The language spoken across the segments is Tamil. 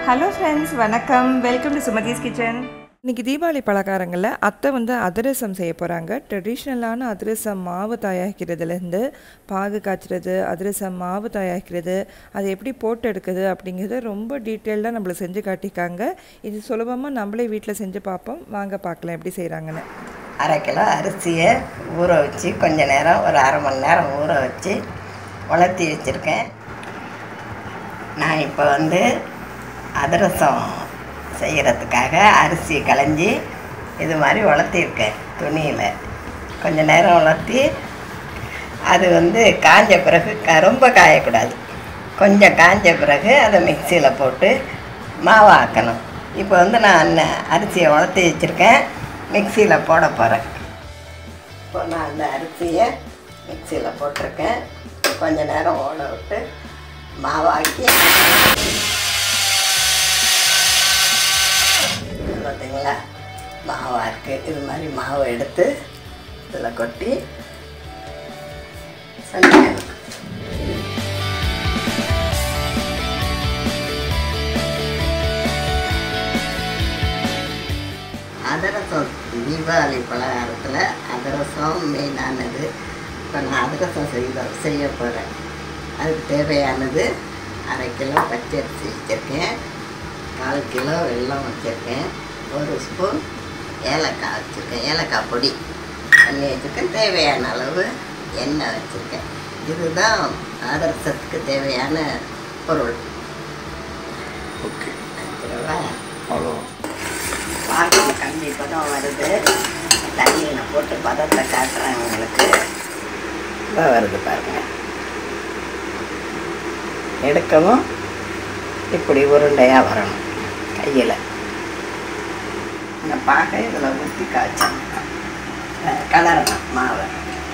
ஹலோ ஃப்ரெண்ட்ஸ் வணக்கம் வெல்கம் டு சுமதிஸ் கிச்சன் இன்னைக்கு தீபாவளி பலகாரங்களில் அத்தை வந்து அதிரசம் செய்ய போகிறாங்க ட்ரெடிஷ்னலான அதிரசம் மாவு தயாரிக்கிறதுலேருந்து பாகு காய்ச்சறது அதிரசம் மாவு தயாரிக்கிறது அதை எப்படி போட்டு எடுக்குது அப்படிங்கிறது ரொம்ப டீட்டெயில்டாக நம்மளுக்கு செஞ்சு காட்டியிருக்காங்க இது சுலபமாக நம்மளே வீட்டில் செஞ்சு பார்ப்போம் வாங்க பார்க்கலாம் எப்படி செய்கிறாங்கன்னு அரை கிலோ அரிசியை ஊற வச்சு கொஞ்ச நேரம் ஒரு அரை மணி நேரம் ஊற வச்சு உலர்த்தி வச்சுருக்கேன் நான் இப்போ வந்து அதிரசம் செய்கிறதுக்காக அரிசி களைஞ்சி இது மாதிரி உலர்த்தியிருக்கேன் துணியில் கொஞ்ச நேரம் உலர்த்தி அது வந்து காஞ்ச பிறகு க ரொம்ப காயக்கூடாது கொஞ்சம் காஞ்ச பிறகு அதை மிக்சியில் போட்டு மாவு ஆக்கணும் இப்போ வந்து நான் அந்த அரிசியை உலர்த்தி வச்சுருக்கேன் மிக்சியில் போட போகிறேன் இப்போ நான் அந்த அரிசியை மிக்சியில் போட்டிருக்கேன் கொஞ்ச நேரம் ஓட விட்டு மாவாக்கி பார்த்தீங்களா மாவாக இருக்குது இது மாதிரி மாவை எடுத்து இதில் கொட்டி செஞ்சுக்கணும் அதிரசம் தீபாவளி பலகாரத்தில் அதிரசம் மெயினானது இப்போ நான் அதிரசம் செய்த செய்ய போகிறேன் அதுக்கு தேவையானது அரை கிலோ பச்சரிசி வச்சுருக்கேன் கால் கிலோ வெல்லம் வச்சுருக்கேன் ஒரு ஸ்பூன் ஏலக்காய் வச்சுருக்கேன் ஏலக்காய் பொடி பண்ணி வச்சுருக்கேன் தேவையான அளவு எண்ணெய் வச்சுருக்கேன் இதுதான் அதிரசத்துக்கு தேவையான பொருள் ஓகே அவ்வளோ பார்க்கணும் கம்பி பதம் வருது தண்ணியில் போட்டு பதத்தை காட்டுறேன் உங்களுக்கு இதோ வருது பாருங்க எடுக்கவும் இப்படி உருண்டையாக வரணும் கையில் இந்த பாகை இதில் ஊற்றி காய்ச்சணும் அஹ் கலரணும் மாவை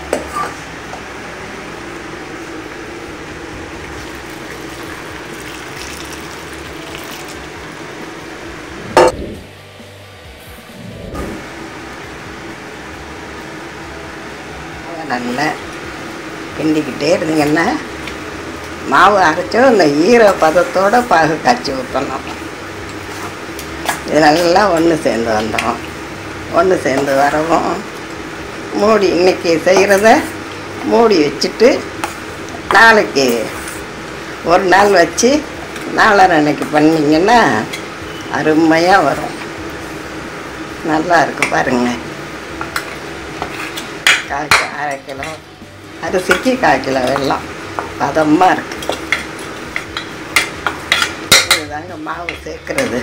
நல்லா கிண்டிக்கிட்டே இருந்தீங்கன்னா மாவு அரைச்சோம் இந்த ஈர பதத்தோட பாகு காய்ச்சி ஊற்றணும் இது நல்லா ஒன்று சேர்ந்து வந்துடும் ஒன்று சேர்ந்து வரவும் மூடி இன்னைக்கு செய்கிறத மூடி வச்சுட்டு நாளைக்கு ஒரு நாள் வச்சு நாலரை அன்னைக்கு பண்ணிங்கன்னா அருமையாக வரும் நல்லா இருக்கு பாருங்க கால் கி- அரை கிலோ அரிசிக்கு கால் கிலோ வெல்லம் பதமாக இருக்கு இதுதாங்க மாவு சேர்க்குறது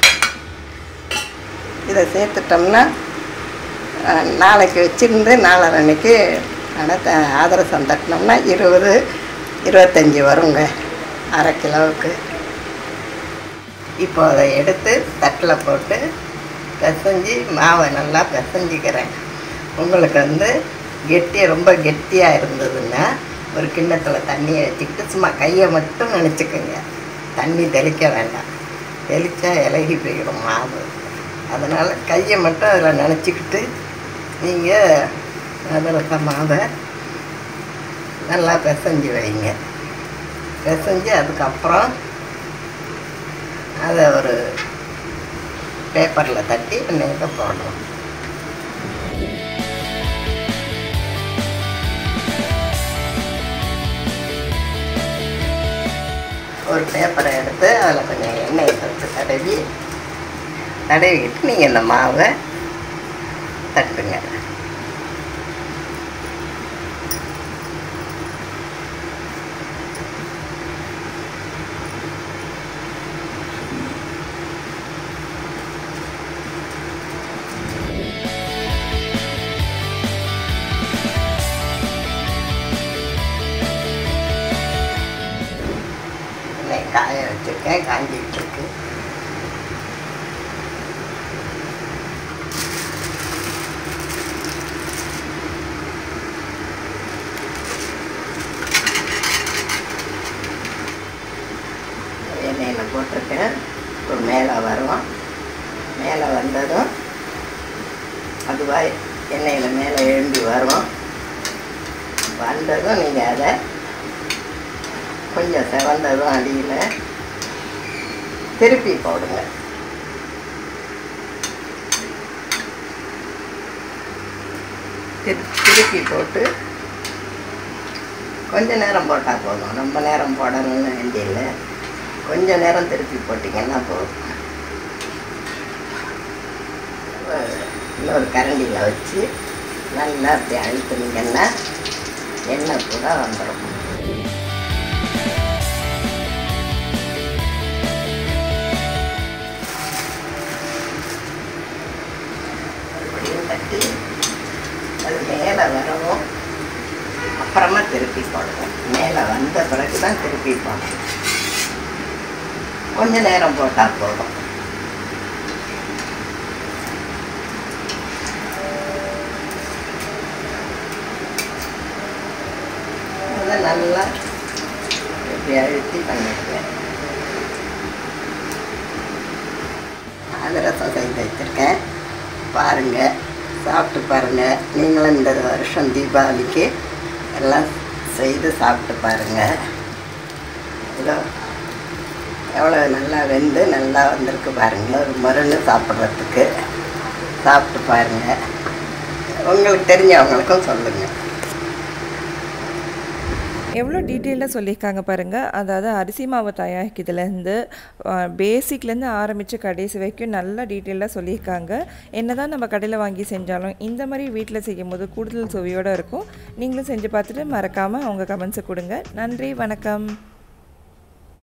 இதை சேர்த்துட்டோம்னா அஹ், நாளைக்கு வச்சுருந்து நாலரை அன்னைக்கு நடத்த ஆதரசம் தட்டினோம்னா இருபது இருபத்தஞ்சி வருங்க அரை கிலோவுக்கு இப்போ அதை எடுத்து தட்டில் போட்டு பிசைஞ்சு மாவை நல்லா பிசைஞ்சிக்கிறேன் உங்களுக்கு வந்து கெட்டி ரொம்ப கெட்டியாக இருந்ததுன்னா ஒரு கிண்ணத்தில் தண்ணியை வச்சுக்கிட்டு சும்மா கையை மட்டும் நினச்சிக்கோங்க தண்ணி தெளிக்க வேண்டாம் தெளித்தா இலகி போயிடும் மாவு அதனால் கையை மட்டும் அதில் நினச்சிக்கிட்டு நீங்கள் அதில் மாவை நல்லா பிசைஞ்சு வைங்க பிசைஞ்சு அதுக்கப்புறம் அதை ஒரு பேப்பரில் தட்டி எண்ணெயில் போடணும் ஒரு பேப்பரை எடுத்து அதில் கொஞ்சம் எண்ணெயை தொட்டு தடவி தடவிக்கிட்டு நீங்கள் இந்த மாவை தட்டுங்க எண்ணெய் காய வச்சுருக்கேன் காஞ்சிக்கிட்டு இருக்கு எண்ணெயில் போட்டிருக்கேன் இப்போ மேலே வரும் மேலே வந்ததும் அதுவாக எண்ணெயில் மேலே எழும்பி வரும் வந்ததும் நீங்கள் அதை கொஞ்சம் செவந்ததும் அடியில் திருப்பி போடுங்க திரு- திருப்பி போட்டு கொஞ்ச நேரம் போட்டால் போதும் ரொம்ப நேரம் போடணும்னு வேண்டியில்லை கொஞ்ச நேரம் திருப்பி போட்டிங்கன்னா போதும் அஹ் இன்னொரு கரண்டியில் வச்சு நல்லா அப்படி அழுத்துனீங்கன்னா எண்ணெய் கூட வந்துடும் மறுபடியும் தட்டி அது மேலே வரவும் அப்புறமா திருப்பி போடுவோம் மேலே வந்த பிறகு தான் திருப்பி போடணும் கொஞ்ச நேரம் போட்டால் போதும் அதை நல்லா இப்படி அழுத்தி பண்ணிடுவேன் அதிரசம் செய்து வச்சுருக்கேன் பாருங்கள் சாப்பிட்டு பாருங்கள் நீங்களும் இந்த வருஷம் தீபாவளிக்கு எல்லாம் செய்து சாப்பிட்டு பாருங்கள் இதோ எவ்வளோ நல்லா வெந்து நல்லா வந்திருக்கு பாருங்கள் ஒரு மருந்து சாப்பிட்றதுக்கு சாப்பிட்டு பாருங்கள் உங்களுக்கு தெரிஞ்சவங்களுக்கும் சொல்லுங்கள் எவ்வளோ டீட்டெயிலாக சொல்லியிருக்காங்க பாருங்கள் அதாவது அரிசி மாவு தயாரிக்கிறதுலேருந்து பேசிக்லேருந்து ஆரம்பித்து கடைசி வரைக்கும் நல்லா டீட்டெயிலாக சொல்லியிருக்காங்க என்ன தான் நம்ம கடையில் வாங்கி செஞ்சாலும் இந்த மாதிரி வீட்டில் செய்யும் போது கூடுதல் சுவையோடு இருக்கும் நீங்களும் செஞ்சு பார்த்துட்டு மறக்காமல் அவங்க கமெண்ட்ஸை கொடுங்க நன்றி வணக்கம்